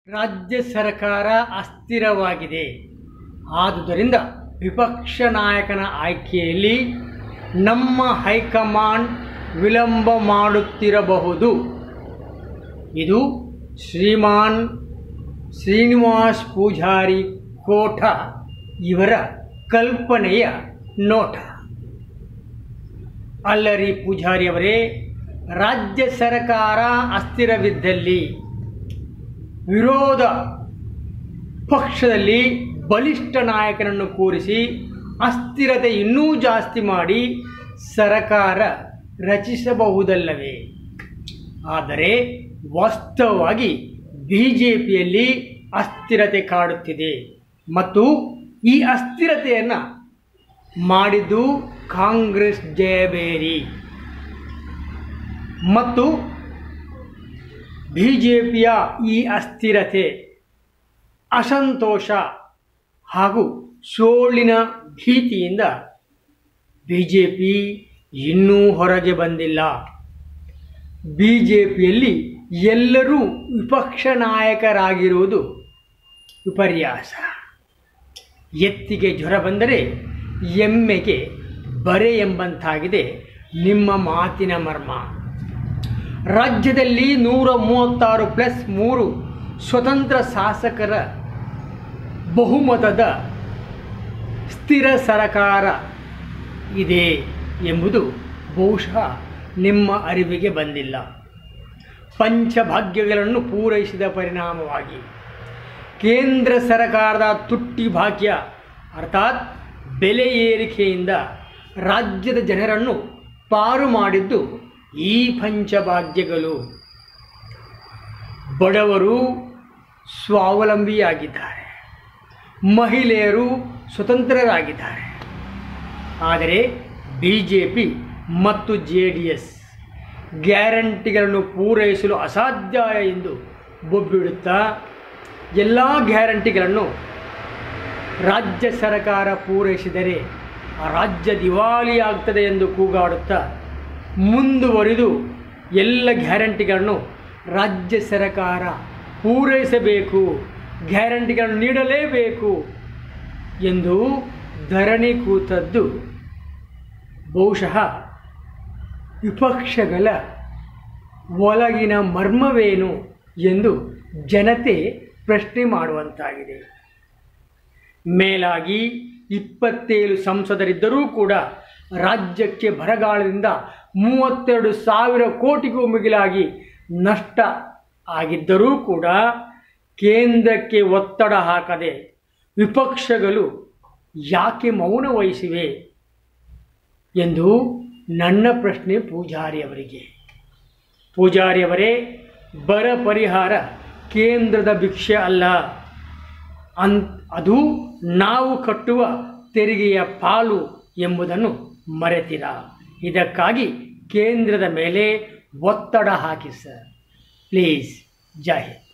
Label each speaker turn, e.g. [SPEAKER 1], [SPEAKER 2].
[SPEAKER 1] ರಾಜ್ಯ ಸರ್ಕಾರ ಅಸ್ಥಿರವಾಗಿದೆ ಆದುದರಿಂದ ವಿಪಕ್ಷ ನಾಯಕನ ಆಯ್ಕೆಯಲ್ಲಿ ನಮ್ಮ ಹೈಕಮಾಂಡ್ ವಿಳಂಬ ಮಾಡುತ್ತಿರಬಹುದು ಇದು ಶ್ರೀಮಾನ್ ಶ್ರೀನಿವಾಸ್ ಪೂಜಾರಿ ಕೋಠ ಇವರ ಕಲ್ಪನೆಯ ನೋಟ ಅಲ್ಲರಿ ಪೂಜಾರಿಯವರೇ ರಾಜ್ಯ ಸರ್ಕಾರ ಅಸ್ಥಿರವಿದ್ದಲ್ಲಿ ವಿರೋಧ ಪಕ್ಷದಲ್ಲಿ ಬಲಿಷ್ಠ ನಾಯಕನನ್ನು ಕೂರಿಸಿ ಅಸ್ಥಿರತೆ ಇನ್ನೂ ಜಾಸ್ತಿ ಮಾಡಿ ಸರಕಾರ ರಚಿಸಬಹುದಲ್ಲವೇ ಆದರೆ ವಾಸ್ತವವಾಗಿ ಬಿ ಜೆ ಪಿಯಲ್ಲಿ ಅಸ್ಥಿರತೆ ಕಾಡುತ್ತಿದೆ ಮತ್ತು ಈ ಅಸ್ಥಿರತೆಯನ್ನು ಮಾಡಿದ್ದು ಕಾಂಗ್ರೆಸ್ ಜಯಬೇರಿ ಮತ್ತು ಬಿ ಜೆ ಪಿಯ ಈ ಅಸ್ಥಿರತೆ ಅಸಂತೋಷ ಹಾಗೂ ಸೋಲಿನ ಭೀತಿಯಿಂದ ಬಿ ಜೆ ಪಿ ಇನ್ನೂ ಹೊರಗೆ ಬಂದಿಲ್ಲ ಬಿ ಜೆ ಪಿಯಲ್ಲಿ ಎಲ್ಲರೂ ವಿಪಕ್ಷ ನಾಯಕರಾಗಿರುವುದು ವಿಪರ್ಯಾಸ ಎತ್ತಿಗೆ ಜ್ವರ ಬಂದರೆ ಎಮ್ಮೆಗೆ ಬರೆ ಎಂಬಂತಾಗಿದೆ ನಿಮ್ಮ ಮಾತಿನ ಮರ್ಮ ರಾಜ್ಯದಲ್ಲಿ ನೂರ ಮೂವತ್ತಾರು ಪ್ಲಸ್ ಮೂರು ಸ್ವತಂತ್ರ ಶಾಸಕರ ಬಹುಮತದ ಸ್ಥಿರ ಸರಕಾರ ಇದೆ ಎಂಬುದು ಬಹುಶಃ ನಿಮ್ಮ ಅರಿವಿಗೆ ಬಂದಿಲ್ಲ ಪಂಚಭಾಗ್ಯಗಳನ್ನು ಪೂರೈಸಿದ ಪರಿಣಾಮವಾಗಿ ಕೇಂದ್ರ ಸರ್ಕಾರದ ತುಟ್ಟಿ ಭಾಗ್ಯ ಅರ್ಥಾತ್ ಬೆಲೆ ಏರಿಕೆಯಿಂದ ರಾಜ್ಯದ ಜನರನ್ನು ಪಾರು ಮಾಡಿದ್ದು ಈ ಪಂಚಭಾಗ್ಯಗಳು ಬಡವರು ಸ್ವಾವಲಂಬಿಯಾಗಿದ್ದಾರೆ ಮಹಿಳೆಯರು ಸ್ವತಂತ್ರರಾಗಿದ್ದಾರೆ ಆದರೆ ಬಿ ಜೆ ಪಿ ಮತ್ತು ಜೆ ಡಿ ಎಸ್ ಗ್ಯಾರಂಟಿಗಳನ್ನು ಪೂರೈಸಲು ಅಸಾಧ್ಯ ಎಂದು ಬೊಬ್ಬಿಡುತ್ತಾ ಎಲ್ಲ ಗ್ಯಾರಂಟಿಗಳನ್ನು ರಾಜ್ಯ ಸರ್ಕಾರ ಪೂರೈಸಿದರೆ ಆ ರಾಜ್ಯ ದಿವಾಳಿಯಾಗ್ತದೆ ಎಂದು ಕೂಗಾಡುತ್ತಾ ಮುಂದುವರಿದು ಎಲ್ಲ ಗ್ಯಾರಂಟಿಗಳನ್ನು ರಾಜ್ಯ ಸರ್ಕಾರ ಪೂರೈಸಬೇಕು ಗ್ಯಾರಂಟಿಗಳನ್ನು ನೀಡಲೇಬೇಕು ಎಂದು ಧರಣಿ ಕೂತದ್ದು ಬಹುಶಃ ವಿಪಕ್ಷಗಳ ಒಳಗಿನ ಮರ್ಮವೇನು ಎಂದು ಜನತೆ ಪ್ರಶ್ನೆ ಮಾಡುವಂತಾಗಿದೆ ಮೇಲಾಗಿ ಇಪ್ಪತ್ತೇಳು ಸಂಸದರಿದ್ದರೂ ಕೂಡ ರಾಜ್ಯಕ್ಕೆ ಬರಗಾಲದಿಂದ ಮೂವತ್ತೆರಡು ಸಾವಿರ ಕೋಟಿಗೂ ಮಿಗಿಲಾಗಿ ನಷ್ಟ ಆಗಿದ್ದರೂ ಕೂಡ ಕೇಂದ್ರಕ್ಕೆ ಒತ್ತಡ ಹಾಕದೆ ವಿಪಕ್ಷಗಳು ಯಾಕೆ ಮೌನ ವಹಿಸಿವೆ ಎಂದು ನನ್ನ ಪ್ರಶ್ನೆ ಪೂಜಾರಿಯವರಿಗೆ ಪೂಜಾರಿಯವರೇ ಬರ ಪರಿಹಾರ ಕೇಂದ್ರದ ಭಿಕ್ಷೆ ಅಲ್ಲ ಅನ್ ಅದು ನಾವು ಕಟ್ಟುವ ತೆರಿಗೆಯ ಪಾಲು ಎಂಬುದನ್ನು ಮರೆತಿರ ಇದಕ್ಕಾಗಿ ಕೇಂದ್ರದ ಮೇಲೆ ಒತ್ತಡ ಹಾಕಿ ಸರ್ ಪ್ಲೀಸ್ ಜೈ ಹಿಂದ್